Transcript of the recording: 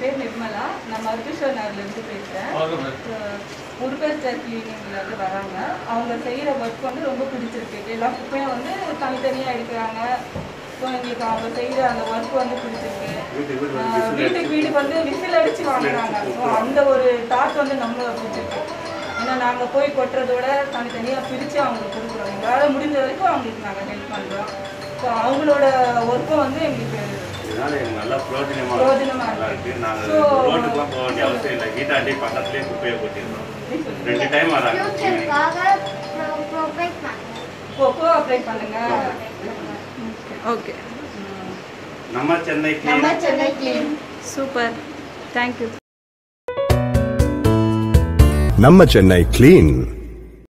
பேர் நிர்மலா நான் மருத்துவர் நகர்லேருந்து பேசுகிறேன் உருபெஸ்டர் கிளீனிங்ல இருந்து வராங்க அவங்க செய்கிற ஒர்க் வந்து ரொம்ப பிடிச்சிருக்கு எல்லா குப்பையும் வந்து தனித்தனியாக எடுக்கிறாங்க ஸோ எங்களுக்கு அவங்க செய்கிற அந்த ஒர்க் வந்து பிடிச்சிருக்கு ஆஹ் வீட்டுக்கு வீடு வந்து விசில் அடிச்சு வாங்குறாங்க ஸோ அந்த ஒரு தாட் வந்து நம்ம பிடிச்சிருக்கு ஏன்னா நாங்கள் போய் கொட்டுறதோட தனித்தனியாக பிரித்து அவங்களுக்கு கொடுக்குறோம் எங்களால் முடிஞ்ச வரைக்கும் அவங்களுக்கு நாங்கள் ஹெல்ப் பண்ணுறோம் ஸோ அவங்களோட ஒர்க்கும் வந்து எங்களுக்கு இதனால எனக்கு நல்லா பிரயோஜனமா பிரயோஜனமா நல்லா இருக்கு நாங்க So- ரோட்டுக்குலாம் போக வேண்டிய அவசியம் இல்லை வீட்டாண்டி பக்கத்துலயே குப்பையை கொட்டிடுறோம் எப்படி சொல்லுங்க ரெண்டு டைம் வராங்க ஃபியூச்சருக்காக ப்ரொவைட் பண்ணுங்க கோகோ அப்ளை பண்ணுங்க ஓகே நம்ம சென்னைக்கு நம்ம சென்னை கிளீன் சூப்பர் தேங்க்யூ நம்ம சென்னை கிளீன்